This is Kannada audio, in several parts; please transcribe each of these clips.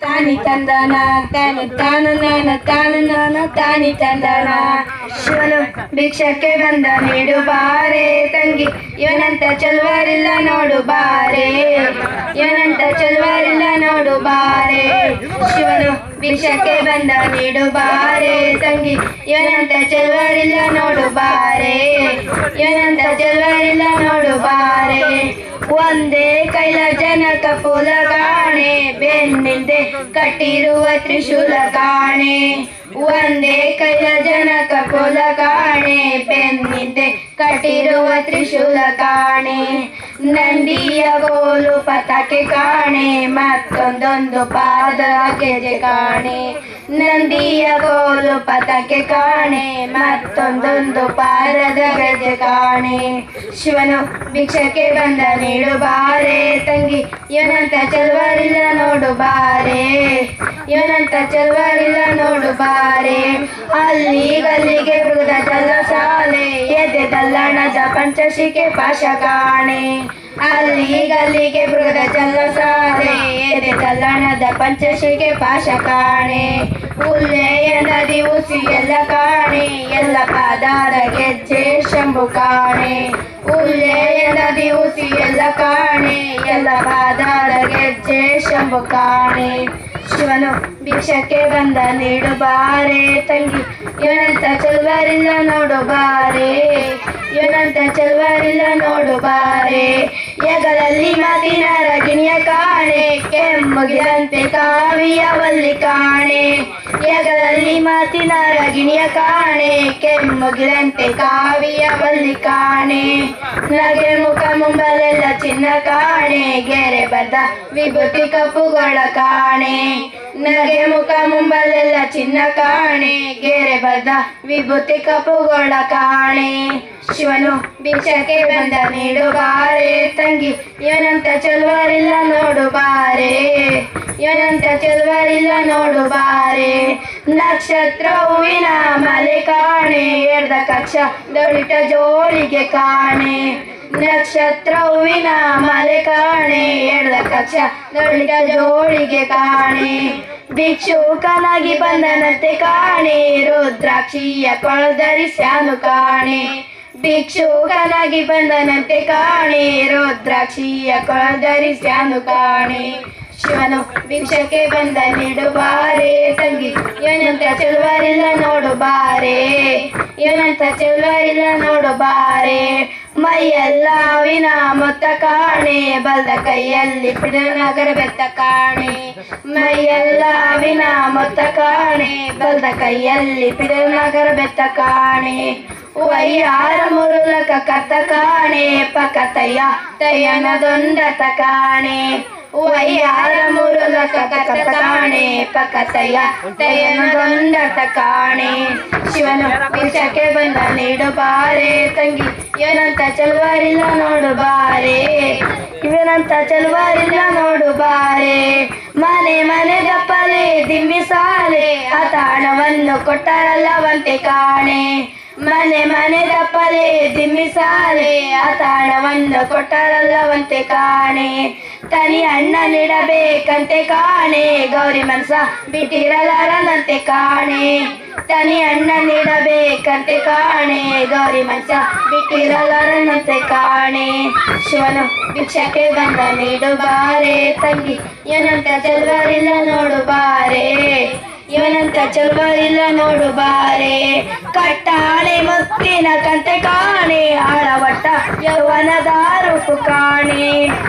ತಾನಿ ತಂದನ ತಾನು ತಾನು ನಾನು ತಾನು ನಾನು ತಾನಿ ತಂದನ ಶಿವನು ಭಿಕ್ಷಕ್ಕೆ ಬಂದ ನೀಡು ಬಾರೆ ತಂಗಿ ಇವನಂತ ಚಲ್ವಾರಿಲ್ಲ ನೋಡು ಬಾರೆ ಇವನಂತ ಚಲ್ವಾರಿಲ್ಲ ನೋಡು ಬಾರೆ ಶಿವನು ಭಿಕ್ಷಕ್ಕೆ ಬಂದ ನೀಡು ಬಾರೆ ತಂಗಿ ಇವನಂತ ಚಲ್ವಾರಿಲ್ಲ ನೋಡು ಬಾರೆ ಇವನಂತ ಚಲ್ವಾರಿಲ್ಲ ನೋಡು ಬಾರೆ ಒಂದೇ ಕೈಲ ಜನಕ ಪುಲ ಕಾಣೆ ಬೆನ್ನಿಂದೆ ಕಟ್ಟಿರುವ ತ್ರಿಶೂಲ ಕಾಣೆ ಒಂದೇ ಕೈಲ ಜನಕ ಪುಲ ಕಾಣೆ ಬೆನ್ನಿಂದೆ ಕಟ್ಟಿರುವ ತ್ರಿಶೂಲ ಕಾಣೆ ನಂದಿಯ ಗೋಲು ಪತಾಕೆ ಕಾಣೆ ಮತ್ತೊಂದೊಂದು ಪಾದ ಗೆಜೆ ಕಾಣೆ ನಂದಿಯ ಗೋಲು ಪತಾಕೆ ಕಾಣೆ ಮತ್ತೊಂದೊಂದು ಪಾದದ ಗೆಜೆ ಕಾಣೆ ಶಿವನು ಭಿಕ್ಷಕ್ಕೆ ಬಂದ ನೀಡು ಬಾರೆ ತಂಗಿ ಇವನಂತ ಚಲ್ವಾರಿಲ್ಲ ನೋಡು ಬಾರೆ ಇವನಂತ ಚಲ್ವಾರಿಲ್ಲ ನೋಡು ಬಾರೆ ಅಲ್ಲಿ ಗಲ್ಲಿಗೆ ಮೃಗದ ಜಲ ಸಾಲೆ ಎದೆ ದಲ್ಲಣದ ಪಂಚಶಿಕೆ ಪಾಶ ಕಾಣೆ ಅಲ್ಲಿ ಗಲ್ಲಿಗೆ ಮೃಗದ ಜಲ ಸಾಲೆ ಎದೆ ದಲ್ಲಣದ ಪಂಚಶಿಕೆ ಪಾಶ ಕಾಣೆ ಉಲ್ಲೆಯ ನದಿ ಉಸಿ ಎಲ್ಲ ಕಾಣೆ ಎಲ್ಲ ಪಾದಾರ ಗೆಜ್ಜೆ ಶಂಭು ಕಾಣೆ ಉಲ್ಲೆಯ ನದಿ ಉಸಿ ಎಲ್ಲ ಕಾಣೆ ಎಲ್ಲ ಪಾದಾರ ಗೆಜ್ಜೆ ಶಂಭು ಕಾಣೆ ಶಿವನು ಭಿಕ್ಷಕ್ಕೆ ಬಂದ ನೀಡು ಬಾರೆ ತಂಗಿ ಇವನಂತ ಚಲ್ವಾರಿಲ್ಲ ನೋಡು ಬಾರೆ ಇವನಂತ ಚಲ್ವಾರಿಲ್ಲ ನೋಡು ಬಾರೆ ಎಗಲಲ್ಲಿ ಮಾತಿನ ರಗಿಣಿಯ ಕಾಣೆ ಕೆಮ್ಮಗಿದಂತೆ ಕಾವಿಯವಲ್ಲಿ ಕಾಣೆ ಎಗಲಲ್ಲಿ ಮಾತಿನ ರಗಿಣಿಯ ಕಾಣೆ ಕೆಮ್ಮಗಿದಂತೆ ಕಾವಿಯವಲ್ಲಿ ಕಾಣೆ ನಗೆ ಮುಖ ಮುಂಬಲೆಲ್ಲ ಚಿನ್ನ ಕಾಣೆ ಗೆರೆ ಬದ್ದ ವಿಭೂತಿ ಕಪ್ಪುಗಳ ಕಾಣೆ ನಗೆ ಮುಖ ಮುಂಬಲೆಲ್ಲ ಚಿನ್ನ ಕಾಣೆ ಗೆರೆ ಬದ್ದ ವಿಭೂತಿ ಕಪ್ಪುಗಳ ಕಾಣೆ ಶಿವನು ಭಿಕ್ಷಕ್ಕೆ ಬಂದ ನೀಡು ಬಾರೆ ತಂಗಿ ಇವನಂತ ಚಲ್ವಾರಿಲ್ಲ ನೋಡು ಬಾರೆ ಇವನಂತ ಚಲ್ವಾರಿಲ್ಲ ನೋಡು ಬಾರೆ ನಕ್ಷತ್ರ ಹೂವಿನ ಮಲೆ ಕಾಣೆ ಎರ್ದ ಕಕ್ಷ ದೊಳಿಟ ಜೋಳಿಗೆ ಕಾಣೆ ನಕ್ಷತ್ರ ಹೂವಿನ ಮಲೆ ಕಾಣೆ ಎರ್ದ ಕಕ್ಷ ದೊಳಿಟ ಜೋಳಿಗೆ ಕಾಣೆ ಭಿಕ್ಷುಕನಾಗಿ ಬಂದನಂತೆ ಕಾಣೆ ರುದ್ರಾಕ್ಷಿಯ ಕೊಳಧರಿಸ್ಯಾನು ಕಾಣೆ ಭಿಕ್ಷುಕನಾಗಿ ಬಂದನಂತೆ ಕಾಣೆ ರುದ್ರಾಕ್ಷಿಯ ಕೊಳಧರಿಸ್ಯಾನು ಕಾಣೆ ಶಿವನು ಭಿಕ್ಷಕ್ಕೆ ಬಂದ ನೀಡು ಬಾರೆ ತಂಗಿ ಇವನಂತ ಚಲ್ವಾರಿಲ್ಲ ನೋಡು ಬಾರೆ ಇವನಂತ ಚಲ್ವಾರಿಲ್ಲ ನೋಡು ಬಾರೆ ಮೈಯೆಲ್ಲ ವಿನ ಮೊತ್ತ ಕಾಣೆ ಬಲ್ದ ಕೈಯಲ್ಲಿ ನಗರ ಬೆತ್ತ ಕಾಣೆ ಮೈಯೆಲ್ಲ ವಿನ ಮೊತ್ತ ಕಾಣೆ ಬಲ್ದ ಕೈಯಲ್ಲಿ ನಗರ ಬೆತ್ತ ಕಾಣೆ ವಯ್ಯಾರ ಮುರುಲಕ ಕತ ಕಾಣೆ ಪಕತಯ್ಯ ತಯ್ಯನದೊಂದತ ಕಾಣೆ ವಯ್ಯಾರ ಮುರುಲಕ ಕತ ಕಾಣೆ ಪಕತಯ್ಯ ತಯ್ಯನದೊಂದತ ಕಾಣೆ ಶಿವನು ಭಿಕ್ಷಕ್ಕೆ ಬಂದ ನೀಡು ಬಾರೆ ತಂಗಿ ಇವನಂತ ಚಲ್ವಾರಿಲ್ಲ ನೋಡು ಬಾರೆ ಇವನಂತ ಚಲ್ವಾರಿಲ್ಲ ನೋಡು ಬಾರೆ ಮನೆ ಮನೆ ದಪ್ಪಲೆ ದಿಮ್ಮಿ ಸಾಲೆ ಆ ತಾಣವನ್ನು ಕೊಟ್ಟರಲ್ಲವಂತೆ ಕಾಣೆ ಮನೆ ಮನೆ ದಪ್ಪಲೆ ದಿಮ್ಮಿ ಸಾಲೆ ಆ ತಾಣವನ್ನು ಕೊಟ್ಟರಲ್ಲವಂತೆ ಕಾಣೆ ತನಿ ಅಣ್ಣ ನೀಡಬೇಕಂತೆ ಕಾಣೆ ಗೌರಿ ಮನ್ಸ ಬಿಟ್ಟಿರಲಾರನಂತೆ ಕಾಣೆ ತನಿ ಅಣ್ಣ ನೀಡಬೇಕಂತೆ ಕಾಣೆ ಗೌರಿ ಮನ್ಸ ಬಿಟ್ಟಿರಲಾರನಂತೆ ಕಾಣೆ ಶಿವನು ಭಿಕ್ಷಕ್ಕೆ ಬಂದ ನೀಡು ಬಾರೆ ತಂಗಿ ಏನಂತ ಚಲ್ವಾರಿಲ್ಲ ನೋಡು ಬಾರೆ ಇವನಂತ ಚಲ್ವಾರಿಲ್ಲ ನೋಡು ಬಾರೆ ಕಟ್ಟಾಳೆ ಮುತ್ತಿನ ಕಂತೆ ಕಾಣೆ ಆಳವಟ್ಟ ಯೌವನದ ರೂಪು ಕಾಣೆ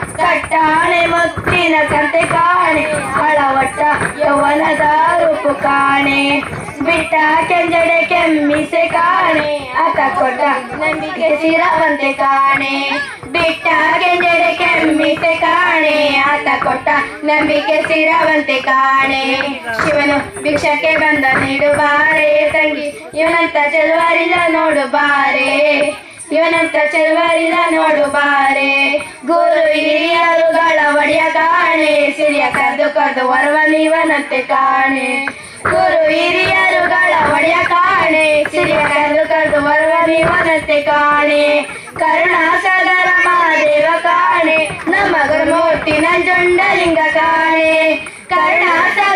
ಕಟ್ಟಾಳೆ ಮುತ್ತಿನ ಕಂತೆ ಕಾಣೆ ಆಳವಟ್ಟ ಯೌವನದ ರೂಪು ಕಾಣೆ ಬಿಟ್ಟ ಕೆಂಜಡೆ ಕೆಮ್ಮಿಸೆ ಕಾಣೆ ಆತ ಕೊಟ್ಟ ನಂಬಿಕೆ ಸಿರವಂತೆ ಕಾಣೆ ಬಿಟ್ಟ ಕೆಂಜಡೆ ಕೆಮ್ಮಿಸೆ ಕಾಣೆ ಆತ ಕೊಟ್ಟ ನಂಬಿಕೆ ಸಿರವಂತೆ ಕಾಣೆ ಶಿವನು ಭಿಕ್ಷಕ್ಕೆ ಬಂದ ನೀಡು ಬಾರೆ ತಂಗಿ ಇವನಂತ ಚಲ್ವಾರಿಲ್ಲ ನೋಡು ಬಾರೆ ಇವನಂತ ಚಲ್ವಾರಿಲ್ಲ ನೋಡು ಬಾರೆ ಗುರು ಹಿರಿಯರುಗಳ ಒಡೆಯ ಕಾಣೆ ಸಿರಿಯ ಕರೆದು ಕರೆದು ವರವ ನೀವನಂತೆ ಕಾಣೆ ಗುರು ಹಿರಿಯರುಗಳ ಒಡೆಯ ಕಾಣೆ ಸಿರಿಯ ಕರೆದು ಕರೆದು ವರವ ನೀವನಂತೆ ಕಾಣೆ ಕರುಣಾಸಾಗರ ಮಹಾದೇವ ಕಾಣೆ ನಮ್ಮ ಗುರುಮೂರ್ತಿ ನಂಜುಂಡಲಿಂಗ ಕಾಣೆ ಕರುಣಾಸಾಗರ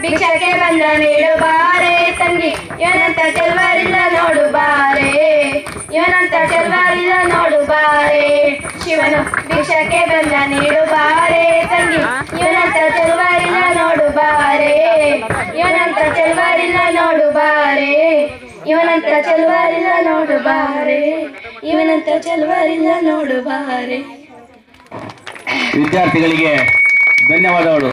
ಭಿಕ್ಷಕ್ಕೆ ಬಂದ ನೀಡು ಬಾರೆ ತಂಗಿ ಇವನಂತ ಚೆಲ್ವರಿಲ್ಲ ನೋಡು ಬಾರೆ ಇವನಂತ ಚೆಲ್ವರಿಲ್ಲ ನೋಡು ಬಾರೆ ಶಿವನು ಭಿಕ್ಷಕ್ಕೆ ಬಂದ ನೀಡು ಬಾರೆ ತಂಗಿ ಇವನಂತ ಚೆಲ್ವರಿಲ್ಲ ನೋಡು ಬಾರೆ ಇವನಂತ ಚೆಲ್ವರಿಲ್ಲ ನೋಡು ಬಾರೆ ಇವನಂತ ಚೆಲ್ವರಿಲ್ಲ ನೋಡು ಬಾರೆ ಇವನಂತ ಚೆಲ್ವರಿಲ್ಲ ನೋಡು ಬಾರೆ ವಿದ್ಯಾರ್ಥಿಗಳಿಗೆ ಧನ್ಯವಾದಗಳು